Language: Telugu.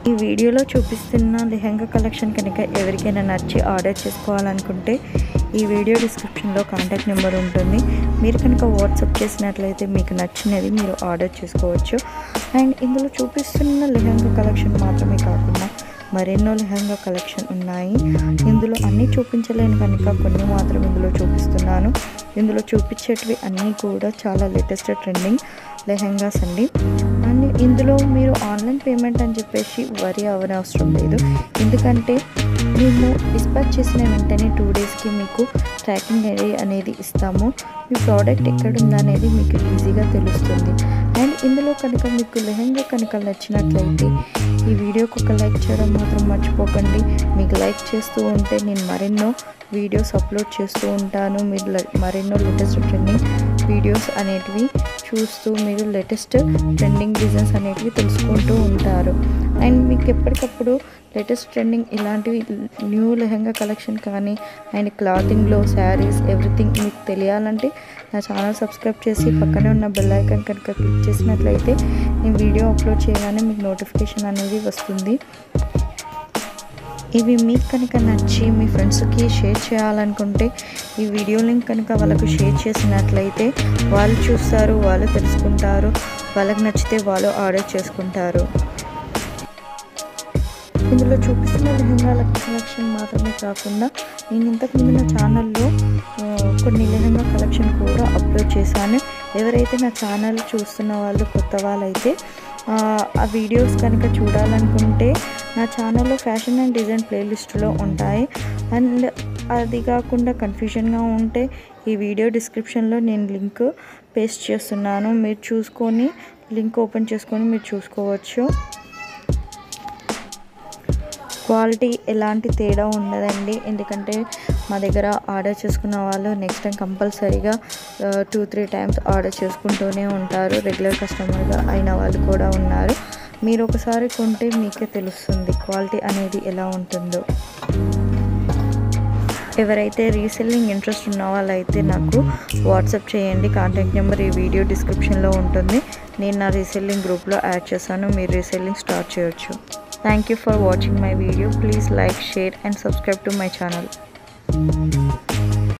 ఈ వీడియోలో చూపిస్తున్న లెహంగా కలెక్షన్ కనుక ఎవరికైనా నచ్చి ఆర్డర్ చేసుకోవాలనుకుంటే ఈ వీడియో డిస్క్రిప్షన్లో కాంటాక్ట్ నెంబర్ ఉంటుంది మీరు కనుక వాట్సాప్ చేసినట్లయితే మీకు నచ్చినది మీరు ఆర్డర్ చేసుకోవచ్చు అండ్ ఇందులో చూపిస్తున్న లెహంగా కలెక్షన్ మాత్రమే కాకుండా మరెన్నో లెహంగా కలెక్షన్ ఉన్నాయి ఇందులో అన్నీ చూపించలేను కనుక కొన్ని మాత్రం ఇందులో చూపిస్తున్నాను ఇందులో చూపించేటివి అన్నీ కూడా చాలా లేటెస్ట్ ట్రెండింగ్ లెహంగాస్ అండి అండ్ ఇందులో మీరు ఆన్లైన్ పేమెంట్ అని చెప్పేసి వరి అవనవసరం లేదు ఎందుకంటే మేము డిస్పాచ్ చేసిన వెంటనే టూ డేస్కి మీకు ట్రాకింగ్ ఐడి అనేది ఇస్తాము మీ ప్రోడక్ట్ ఎక్కడుంది అనేది మీకు ఈజీగా తెలుస్తుంది అండ్ ఇందులో కనుక మీకు లెహంగా కనుక నచ్చినట్లయితే ఈ వీడియోకి ఒక లైక్ చేయడం మాత్రం మర్చిపోకండి మీకు లైక్ చేస్తూ ఉంటే నేను మరెన్నో వీడియోస్ అప్లోడ్ చేస్తూ ఉంటాను మీరు లై- మరెన్నో లేటెస్ట్ ట్రెండింగ్ వీడియోస్ అనేటివి చూస్తూ మీరు లేటెస్ట్ ట్రెండింగ్ డిజైన్స్ అనేటివి తెలుసుకుంటూ ఉంటారు అండ్ మీకు ఎప్పటికప్పుడు లేటెస్ట్ ట్రెండింగ్ ఇలాంటివి న్యూ లెహంగా కలెక్షన్ కానీ అండ్ క్లాతింగ్లో శారీస్ ఎవ్రీథింగ్ మీకు తెలియాలంటే నా ఛానల్ సబ్స్క్రైబ్ చేసి పక్కనే ఉన్న బెల్ ఐకాన్ కనుక క్లిక్ చేసినట్లయితే నేను వీడియో అప్లోడ్ చేయగానే మీకు నోటిఫికేషన్ అనేది వస్తుంది ఇవి మీకు కనుక నచ్చి మీ ఫ్రెండ్స్కి షేర్ చేయాలనుకుంటే ఈ వీడియో లింక్ కనుక వాళ్ళకు షేర్ చేసినట్లయితే వాళ్ళు చూస్తారు వాళ్ళు తెలుసుకుంటారు వాళ్ళకి నచ్చితే వాళ్ళు ఆర్డర్ చేసుకుంటారు ఇందులో చూపిస్తున్న లెహంగాల కలెక్షన్ మాత్రమే కాకుండా నేను ఇంతకుముందు నా ఛానల్లో ఆ, కొన్ని లెహంగా కలెక్షన్ కూడా అప్లోడ్ చేశాను ఎవరైతే నా ఛానల్ చూస్తున్న వాళ్ళు కొత్త వాళ్ళైతే ఆ, ఆ వీడియోస్ కనుక చూడాలనుకుంటే నా ఛానల్లో ఫ్యాషన్ అండ్ డిజైన్ ప్లేలిస్ట్లో ఉంటాయి అండ్ అది కాకుండా కన్ఫ్యూజన్గా ఉంటే ఈ వీడియో డిస్క్రిప్షన్లో నేను లింక్ పేస్ట్ చేస్తున్నాను మీరు చూసుకొని లింక్ ఓపెన్ చేసుకొని మీరు చూసుకోవచ్చు క్వాలిటీ ఎలాంటి తేడా ఉండదండి ఎందుకంటే మా దగ్గర ఆర్డర్ చేసుకున్న వాళ్ళు నెక్స్ట్ టైం కంపల్సరీగా టూ త్రీ టైమ్స్ ఆర్డర్ చేసుకుంటూనే ఉంటారు రెగ్యులర్ కస్టమర్గా అయిన వాళ్ళు కూడా ఉన్నారు మీరు ఒకసారి కొంటే మీకే తెలుస్తుంది క్వాలిటీ అనేది ఎలా ఉంటుందో ఎవరైతే రీసెల్లింగ్ ఇంట్రెస్ట్ ఉన్న వాళ్ళైతే నాకు వాట్సాప్ చేయండి కాంటాక్ట్ నెంబర్ ఈ వీడియో డిస్క్రిప్షన్లో ఉంటుంది నేను నా రీసెల్లింగ్ గ్రూప్లో యాడ్ చేశాను మీరు రీసెల్లింగ్ స్టార్ట్ చేయొచ్చు thank you for watching my video please like share and subscribe to my channel